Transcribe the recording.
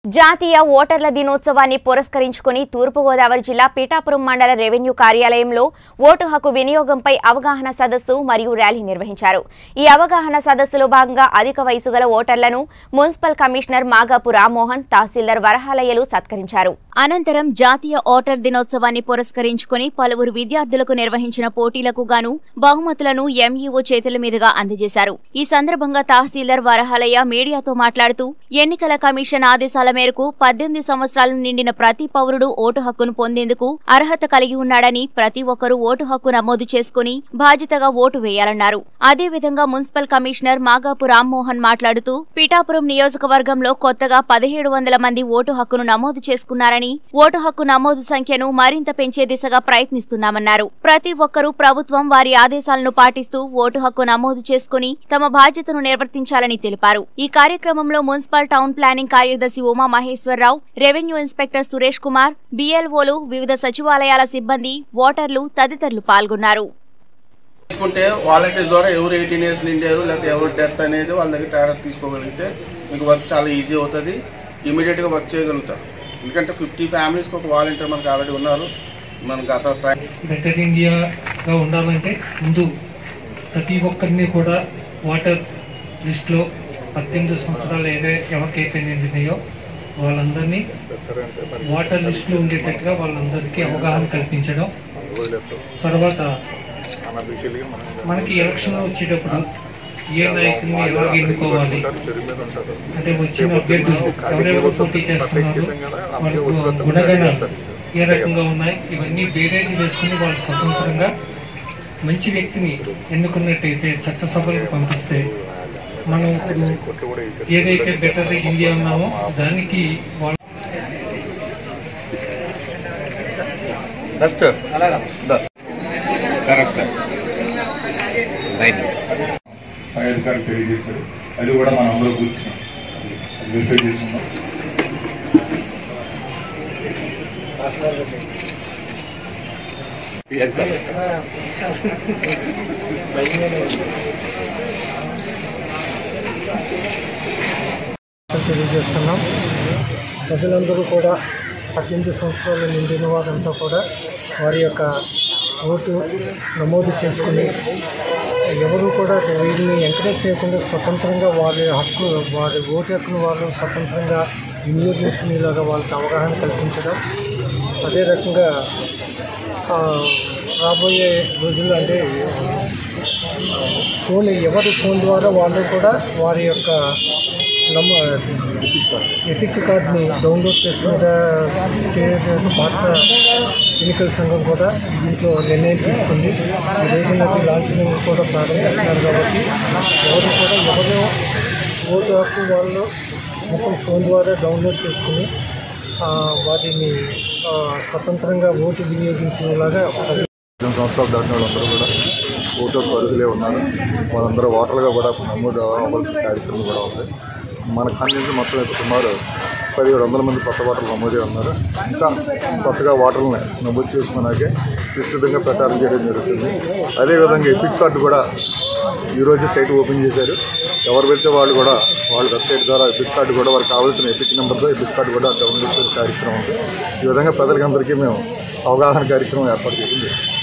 జాతీయ ఓటర్ల దినోత్సవాన్ని పురస్కరించుకుని తూర్పుగోదావరి జిల్లా పీఠాపురం మండల రెవెన్యూ కార్యాలయంలో ఓటు హక్కు వినియోగంపై అవగాహన సదస్సు మరియు ర్యాలీ నిర్వహించారు ఈ అవగాహన సదస్సులో భాగంగా అధిక వయసు గల ఓటర్లను మున్సిపల్ కమిషనర్ మాగాపు రామ్మోహన్ తహసీల్దార్ వరహాలయ్యలు సత్కరించారు అనంతరం జాతీయ ఓటర్ దినోత్సవాన్ని పురస్కరించుకుని పలువురు విద్యార్థులకు నిర్వహించిన పోటీలకు గాను బహుమతులను ఎంఈఓ చేతుల మీదుగా అందజేశారు ఈ సందర్భంగా తహసీల్దార్ వరహాలయ్య మీడియాతో మాట్లాడుతూ ఎన్నికల కమిషన్ ఆదేశాల మేరకు పద్దెనిమిది సంవత్సరాలు నిండిన ప్రతి పౌరుడు ఓటు హక్కును పొందేందుకు అర్హత కలిగి ఉన్నాడని ప్రతి ఒక్కరూ ఓటు హక్కు నమోదు చేసుకుని బాధ్యతగా ఓటు వేయాలన్నారు అదేవిధంగా మున్సిపల్ కమిషనర్ మాగాపు రామ్మోహన్ మాట్లాడుతూ పిఠాపురం నియోజకవర్గంలో కొత్తగా పదిహేడు వందల మంది ఓటు హక్కును నమోదు చేసుకున్నారని ఓటు హక్కు నమోదు సంఖ్యను మరింత పెంచే దిశగా ప్రయత్నిస్తున్నామన్నారు ప్రతి ఒక్కరూ ప్రభుత్వం వారి ఆదేశాలను పాటిస్తూ ఓటు హక్కు నమోదు చేసుకుని తమ బాధ్యతను నిర్వర్తించాలని తెలిపారు ఈ కార్యక్రమంలో మున్సిపల్ టౌన్ ప్లానింగ్ కార్యదర్శి ఉమా మహేశ్వరరావు రెవెన్యూ ఇన్స్పెక్టర్ సురేష్ కుమార్ బీఎల్ఓలు వివిధ సచివాలయాల సిబ్బంది ఓటర్లు తదితరులు పాల్గొన్నారు తీసుకుంటే వాలంటీర్స్ ద్వారా ఎవరు ఎయిటీన్ ఇయర్స్ నిండారు లేకపోతే ఎవరు డెత్ అనేది వాళ్ళ దగ్గర టారస్ తీసుకోగలిగితే మీకు వర్క్ చాలా ఈజీ అవుతుంది ఇమీడియట్గా వర్క్ చేయగలుగుతారు ఎందుకంటే ఫిఫ్టీ ఫ్యామిలీస్కి ఒక వాలంటీర్ మనకు ఆల్రెడీ ఉన్నారు మనకు గత ట్రై బెటర్ ఇండియాగా ఉండాలంటే ముందు ప్రతి ఒక్కరిని కూడా వాటర్ లిస్ట్లో పద్దెనిమిది సంవత్సరాలు ఏదే ఎవరికైతే నిండినాయో వాళ్ళందరినీ వాటర్ లిస్ట్లో ఉండేటట్టుగా వాళ్ళందరికీ అవగాహన కల్పించడం తర్వాత మనకి ఎలక్షన్ వచ్చేటప్పుడు ఏ నాయకుల్ని ఎలా ఎన్నుకోవాలి అంటే వచ్చిన అభ్యర్థులు ఎవరెవరు పోటీ చేస్తున్నారు వాళ్ళకు గుణగణాలు ఏ రకంగా ఉన్నాయి ఇవన్నీ బేరేజ్ వేసుకుని వాళ్ళు స్వతంత్రంగా మంచి వ్యక్తిని ఎన్నుకున్నట్టయితే చట్టసభలకు పంపిస్తే మనం ఇప్పుడు ఏదైతే బెటర్ ఇండియా ఉన్నామో దానికి వాళ్ళు పై అధికారులు తెలియజేశారు అది కూడా మనం అందరూ కూర్చున్నాం అది వెరిఫై చేస్తున్నాం తెలియజేస్తున్నాం ప్రజలందరూ కూడా పద్దెనిమిది సంవత్సరాలు నిండిన వారంతా కూడా వారి యొక్క ఓటు నమోదు చేసుకుని ఎవరు కూడా వీరిని ఎంకరేజ్ చేయకుండా స్వతంత్రంగా వారి హక్కు వారి ఓటు హక్కును వారు స్వతంత్రంగా వినియోగించుకునేలాగా వాళ్ళకి అవగాహన కల్పించడం అదే రకంగా ఆ, రాబోయే రోజుల్లో అంటే ఫోన్ ఎవరి ఫోన్ ద్వారా వాళ్ళు కూడా వారి యొక్క నమ్మ ఎపిక్ కార్డ్ని డౌన్లోడ్ చేసుకునే భారత ఎన్నికల సంఘం కూడా దీంట్లో నిర్ణయం తీసుకుంది ఈ రోజున లాంఛనం కూడా ప్రారంభిస్తున్నారు కాబట్టి ఎవరు కూడా ఎవరో ఓటు హక్కు వాళ్ళు మొత్తం ఫోన్ ద్వారా డౌన్లోడ్ చేసుకుని ఆ, వాటిని ఆ, స్వతంత్రంగా ఓటు వినియోగించేలాగా పద్దెనిమిది సంవత్సరాలు దాటిన వాళ్ళందరూ కూడా ఓటు హక్కు అర్హులే ఉన్నారు వాళ్ళందరూ ఓటర్లుగా కూడా నమోదు అవ్వాల్సిన కార్యక్రమం కూడా ఉంది మన కాన్స్టిట్యూన్సీ మొత్తం అయితే సుమారు పదిహేడు వందల మంది కొత్త ఓటర్లు నమోదే ఉన్నారు ఇంకా కొత్తగా ఓటర్లని నమోదు చేసుకున్నాకే విస్తృతంగా ప్రచారం చేయడం జరుగుతుంది అదేవిధంగా ఎపిక్ కార్డు కూడా ఈరోజు సైట్ ఓపెన్ చేశారు ఎవరు పెడితే వాళ్ళు కూడా వాళ్ళ వెబ్సైట్ ద్వారా ఎపిక్ కార్డు కూడా వారికి కావాల్సిన ఎపిక్ నెంబర్తో ఎపిక్ కార్డు కూడా డౌన్లోడ్ చేసే కార్యక్రమం ఉంది ఈ విధంగా ప్రజలకందరికీ మేము అవగాహన కార్యక్రమం ఏర్పాటు చేసింది